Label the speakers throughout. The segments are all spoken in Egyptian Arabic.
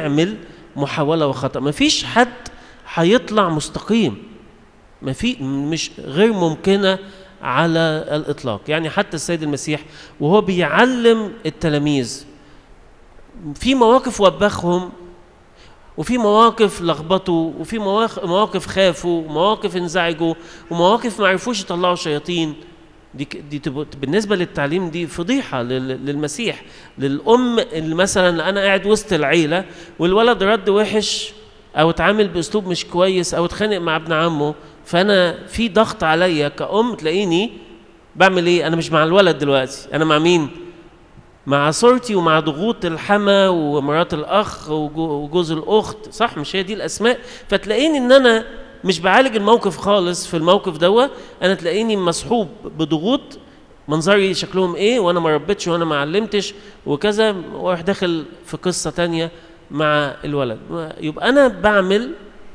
Speaker 1: بيعمل محاولة وخطأ مفيش حد هيطلع مستقيم ما في مش غير ممكنة على الإطلاق يعني حتى السيد المسيح وهو بيعلم التلاميذ في مواقف وبخهم وفي مواقف لخبطوا وفي مواقف, مواقف خافوا ومواقف انزعجوا ومواقف ما عرفوش يطلعوا شياطين دي ك- دي تبقى- بالنسبه للتعليم دي فضيحه لل- للمسيح للام اللي مثلا انا قاعد وسط العيله والولد رد وحش او اتعامل باسلوب مش كويس او اتخانق مع ابن عمه فانا في ضغط عليا كأم تلاقيني بعمل ايه انا مش مع الولد دلوقتي انا مع مين مع صورتي ومع ضغوط الحما ومرات الاخ وجو- وجوز الاخت صح مش هي دي الاسماء فتلاقيني ان انا مش بعالج الموقف خالص في الموقف دوا انا تلاقيني مسحوب بضغوط منظري شكلهم ايه وانا ما ربيتش وانا ما علمتش وكذا واروح داخل في قصه تانية مع الولد يبقى انا بعمل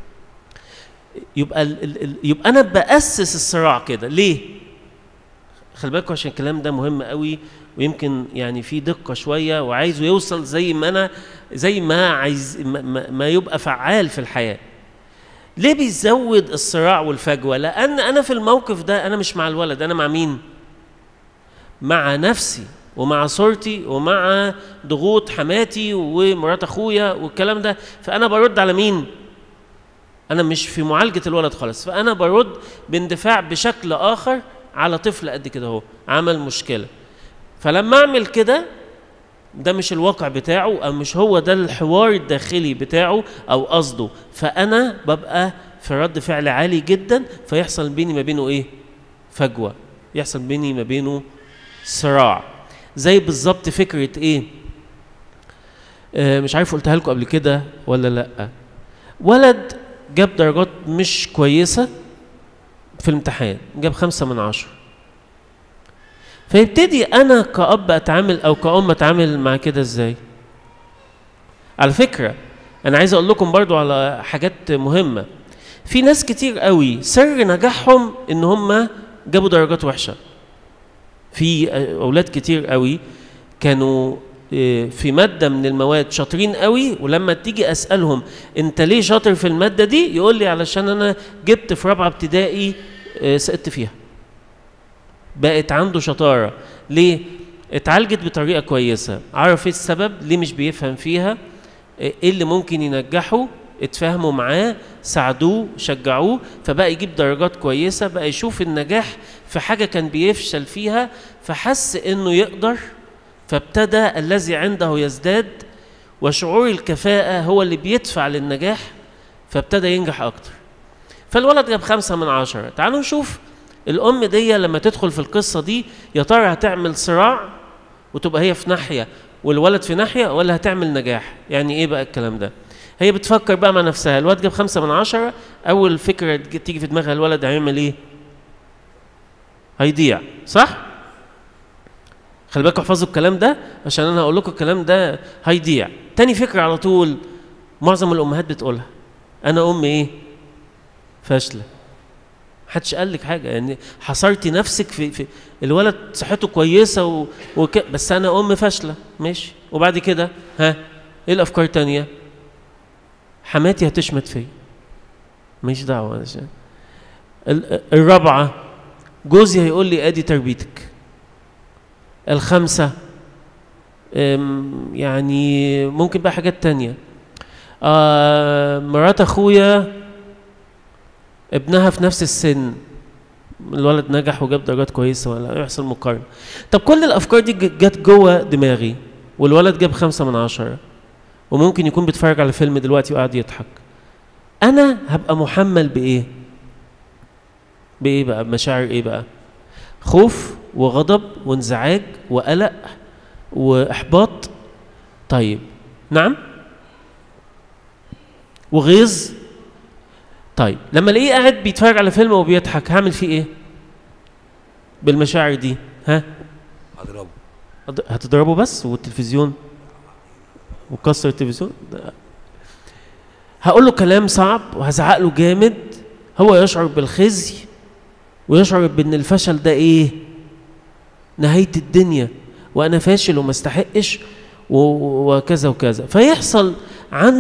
Speaker 1: يبقى ال ال ال يبقى انا باسس الصراع كده ليه خلي بالكم عشان الكلام ده مهم قوي ويمكن يعني في دقه شويه وعايزه يوصل زي ما انا زي ما عايز ما, ما, ما يبقى فعال في الحياه ليه بيزود الصراع والفجوه لان انا في الموقف ده انا مش مع الولد انا مع مين مع نفسي ومع صورتي ومع ضغوط حماتي ومرات اخويا والكلام ده فانا برد على مين انا مش في معالجه الولد خالص فانا برد باندفاع بشكل اخر على طفل قد كده اهو عمل مشكله فلما اعمل كده ده مش الواقع بتاعه او مش هو ده الحوار الداخلي بتاعه او قصده فانا ببقى في رد فعل عالي جدا فيحصل بيني ما بينه ايه فجوه يحصل بيني ما بينه صراع زي بالظبط فكره ايه آه مش عارف قلتها لكم قبل كده ولا لا ولد جاب درجات مش كويسه في الامتحان جاب خمسة من عشرة فيبتدي أنا كأب أتعامل أو كأم أتعامل مع كده إزاي على فكرة أنا عايز أقول لكم برضو على حاجات مهمة في ناس كتير قوي سر نجاحهم إن هم جابوا درجات وحشة في أولاد كتير قوي كانوا إيه، في مادة من المواد شاطرين قوي ولما تيجي أسألهم أنت ليه شاطر في المادة دي يقول لي علشان أنا جبت في رابعة ابتدائي آه، سقطت فيها بقت عنده شطارة ليه؟ اتعالجت بطريقة كويسة عرف ايه السبب ليه مش بيفهم فيها ايه اللي ممكن ينجحه اتفاهموا معاه ساعدوه شجعوه فبقى يجيب درجات كويسة بقى يشوف النجاح في حاجة كان بيفشل فيها فحس انه يقدر فابتدى الذي عنده يزداد وشعور الكفاءة هو اللي بيدفع للنجاح فابتدى ينجح أكتر فالولد جاب خمسة من عشرة تعالوا نشوف الأم دي لما تدخل في القصة دي يا ترى هتعمل صراع وتبقى هي في ناحية والولد في ناحية ولا هتعمل نجاح يعني إيه بقى الكلام ده هي بتفكر بقى مع نفسها الولد جاب خمسة من عشرة أول فكرة تيجي في دماغها الولد هيعمل إيه هيضيع صح خلي بالكم احفظوا الكلام ده عشان انا هقول لكم الكلام ده هيضيع تاني فكره على طول معظم الامهات بتقولها انا ام ايه فاشله محدش قال لك حاجه يعني حصرتي نفسك في, في الولد صحته كويسه و... وك... بس انا ام فاشله ماشي وبعد كده ها ايه الافكار التانية حماتي هتشمت فيا ماليش دعوه عشان ال- الرابعه جوزي هيقول لي ادي تربيتك الخمسة أم، يعني ممكن بقى حاجات تانية آه مرات أخويا ابنها في نفس السن الولد نجح وجاب درجات كويسة ولا يحصل مقارنة طب كل الأفكار دي ج- جت جوه دماغي والولد جاب خمسة من عشرة وممكن يكون بيتفرج على فيلم دلوقتي وقاعد يضحك أنا هبقى محمل بإيه؟ بإيه بقى؟ بمشاعر إيه بقى؟ خوف وغضب وانزعاج وقلق واحباط طيب نعم وغيظ طيب لما الاقيه قاعد بيتفرج على فيلم وبيضحك هعمل فيه ايه بالمشاعر دي ها
Speaker 2: هضربه
Speaker 1: أض- هتضربه بس والتلفزيون وكسر التلفزيون ده- هقول له كلام صعب وهزعق له جامد هو يشعر بالخزي ويشعر بان الفشل ده ايه نهايه الدنيا وانا فاشل وما استحقش و- وكذا وكذا فيحصل عنده